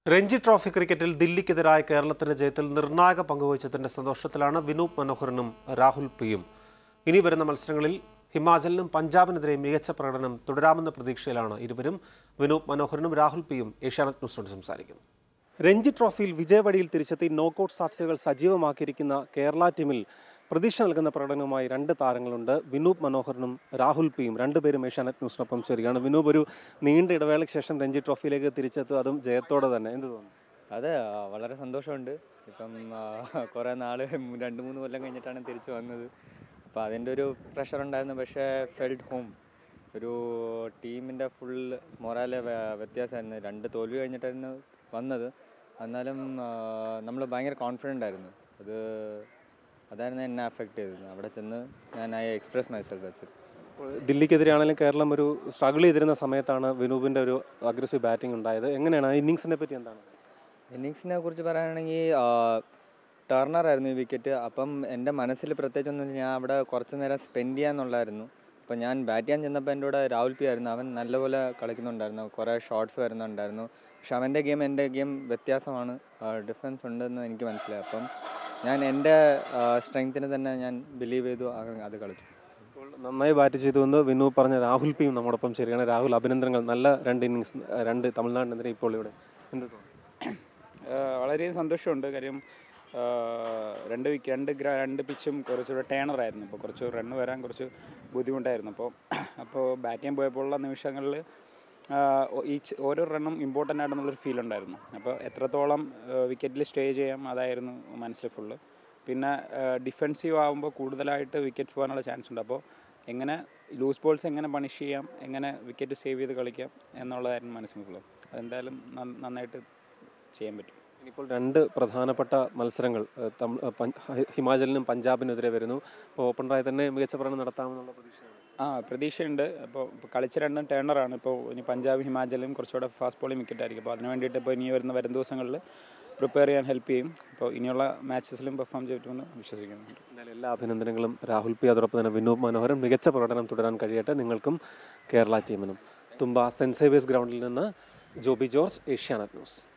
Ranji trophy ക്രിക്കറ്റിൽ ദില്ലിക്കെതിരായ കേരളത്തിന്റെ ജയത്തിൽ നിർണായക പങ്കുവച്ചതിന്റെ സന്തോഷത്തിലാണ് വിനൂപ് മനോഹരനും രാഹുൽ പിയും ഇനി വരുന്ന മത്സരങ്ങളിൽ ഹിമാചലിനും പഞ്ചാബിനെതിരെ മികച്ച പ്രകടനം തുടരാമെന്ന പ്രതീക്ഷയിലാണ് ഇരുവരും വിനൂപ് മനോഹരനും രാഹുൽ പിയും ഏഷ്യാനെറ്റ് ന്യൂസിനോട് സംസാരിക്കുന്നു രഞ്ജി ട്രോഫിയിൽ വിജയവടിയിൽ തിരിച്ചെത്തി നോക്കൌട്ട് സാധ്യതകൾ സജീവമാക്കിയിരിക്കുന്ന കേരള ടീമിൽ പ്രതീക്ഷ നൽകുന്ന പ്രകടനവുമായി രണ്ട് താരങ്ങളുണ്ട് വിനൂപ് മനോഹരനും രാഹുൽ പിയും രണ്ടുപേരും ഏഷ്യാനെറ്റ് ന്യൂസിനൊപ്പം ചേരുകയാണ് വിനൂപ് ഒരു നീണ്ട ഇടവേളയ്ക്ക് ശേഷം രഞ്ജി ട്രോഫിയിലേക്ക് തിരിച്ചെത്തും അതും ജയത്തോടെ തന്നെ എന്ത് തോന്നുന്നു അതെ ആ, വളരെ സന്തോഷമുണ്ട് ഇപ്പം കുറേ നാൾ രണ്ട് മൂന്ന് കൊല്ലം കഴിഞ്ഞിട്ടാണ് തിരിച്ചു വന്നത് അപ്പോൾ അതിൻ്റെ ഒരു പ്രഷർ ഉണ്ടായിരുന്നു പക്ഷേ ഫെൽറ്റ് ഹോം ഒരു ടീമിൻ്റെ ഫുൾ മൊറാലെ വ്യത്യാസമായിരുന്നു രണ്ട് തോൽവി കഴിഞ്ഞിട്ടായിരുന്നു വന്നത് എന്നാലും നമ്മൾ ഭയങ്കര കോൺഫിഡൻ്റ് ആയിരുന്നു അത് അതായിരുന്നു എന്നെ അഫക്റ്റ് ചെയ്തത് അവിടെ ചെന്ന് ഞാൻ I express myself that's it ദില്ലിക്കെതിരെയാണെങ്കിലും കേരളം ഒരു സ്ട്രഗിൾ ചെയ്തിരുന്ന സമയത്താണ് വിനൂപിന്റെ ഒരു അഗ്രസീവ് ബാറ്റിംഗ് ഉണ്ടായത് എങ്ങനെയാണ് ആ ഇന്നിങ്സിനെ പറ്റി എന്താണ് ഇന്നിങ്സിനെ കുറിച്ച് പറയുകയാണെങ്കിൽ ടർണർ ആയിരുന്നു ഈ വിക്കറ്റ് അപ്പം എൻ്റെ മനസ്സിൽ പ്രത്യേകിച്ച് ഒന്നും ഞാൻ അവിടെ കുറച്ച് നേരം സ്പെൻഡ് ചെയ്യാന്നുള്ളായിരുന്നു അപ്പം ഞാൻ ബാറ്റ് ചെയ്യാൻ ചെന്നപ്പോൾ എൻ്റെ കൂടെ രാഹുൽ പി ആയിരുന്നു അവൻ നല്ലപോലെ കളിക്കുന്നുണ്ടായിരുന്നു കുറേ ഷോട്ട്സ് വരുന്നുണ്ടായിരുന്നു പക്ഷെ അവൻ്റെ ഗെയിം എൻ്റെ ഗെയിം വ്യത്യാസമാണ് ഡിഫറൻസ് ഉണ്ടെന്ന് എനിക്ക് മനസ്സിലായി അപ്പം ഞാൻ എൻ്റെ സ്ട്രെങ്ത്തിന് തന്നെ ഞാൻ ബിലീവ് ചെയ്തു ആ- അത് കളിച്ചു ഇപ്പോൾ നന്നായി ബാറ്റ് ചെയ്തുവെന്ന് വിനു പറഞ്ഞ രാഹുൽ പിയും നമ്മോടൊപ്പം ചേരുകയാണ് രാഹുൽ അഭിനന്ദനങ്ങൾ നല്ല രണ്ട് ഇന്നിങ്സ് രണ്ട് തമിഴ്നാടിനെതിരെ ഇപ്പോൾ ഇവിടെ എന്ത് തോന്നുന്നു ആഹ് വളരെ സന്തോഷമുണ്ട് കാര്യം ആഹ് രണ്ട് വിക്ക് രണ്ട് ഗ്ര രണ്ട് പിച്ചും കുറച്ചുകൂടെ ടേണർ ആയിരുന്നു അപ്പോൾ കുറച്ച് റണ്ണ് വരാൻ കുറച്ച് ബുദ്ധിമുട്ടായിരുന്നു അപ്പോൾ അപ്പോൾ ബാറ്റ് ചെയ്യാൻ പോയപ്പോഴുള്ള നിമിഷങ്ങളിൽ ഈച്ച് ഓരോ റണ്ണും ഇമ്പോർട്ടൻ്റ് ആണെന്നുള്ളൊരു ഫീൽ ഉണ്ടായിരുന്നു അപ്പോൾ എത്രത്തോളം വിക്കറ്റിൽ സ്റ്റേ ചെയ്യാം അതായിരുന്നു മനസ്സിൽ ഫുള്ള് പിന്നെ ഡിഫെൻസീവ് ആകുമ്പോൾ കൂടുതലായിട്ട് വിക്കറ്റ്സ് പോകാനുള്ള ചാൻസ് ഉണ്ട് അപ്പോൾ എങ്ങനെ ലൂസ് ബോൾസ് എങ്ങനെ പണിഷ് ചെയ്യാം എങ്ങനെ വിക്കറ്റ് സേവ് ചെയ്ത് കളിക്കാം എന്നുള്ളതായിരുന്നു മനസ്സിൽ ഫുള്ള് അതെന്തായാലും നന്ന- നന്നായിട്ട് ചെയ്യാൻ പറ്റും ഇനിയിപ്പോൾ രണ്ട് പ്രധാനപ്പെട്ട മത്സരങ്ങൾ ഏഹ്, തമിഴ് ഏഹ്, പഞ്ച് ഹി- ഹിമാചലിനും പഞ്ചാബിനെതിരെ വരുന്നു അപ്പോൾ ഓപ്പണറായി തന്നെ മികച്ച പ്രകടനം നടത്താമെന്നുള്ള പ്രതീക്ഷയാണ് ആ പ്രതീക്ഷയുണ്ട് അപ്പോൾ ഇപ്പോൾ കളിച്ച രണ്ടും ടേണറാണ് ഇപ്പോൾ ഇനി പഞ്ചാബ് ഹിമാചലും കുറച്ചുകൂടെ ഫാസ്റ്റ് ബോളിംഗ് വിക്കറ്റ് ആയിരിക്കും അപ്പോൾ അതിന് വേണ്ടിയിട്ട് ഇപ്പോൾ ഇനി വരുന്ന വരും ദിവസങ്ങളിൽ പ്രിപ്പയർ ചെയ്യാൻ ഹെൽപ്പ് ചെയ്യും അപ്പോൾ ഇനിയുള്ള മാച്ചസിലും പെർഫോം ചെയ്യുമെന്ന് വിശ്വസിക്കുന്നുണ്ട് എന്തായാലും എല്ലാ അഭിനന്ദനങ്ങളും രാഹുൽ പി അതോടൊപ്പം തന്നെ വിനോദ് മനോഹരൻ മികച്ച പ്രകടനം തുടരാൻ കഴിയട്ടെ നിങ്ങൾക്കും കേരള ടീമിനും തുമ്പ സെൻറ്റ് സേവിയേഴ്സ് ഗ്രൗണ്ടിൽ നിന്ന് ജോബി ജോർജ് ഏഷ്യാനെറ്റ് ന്യൂസ്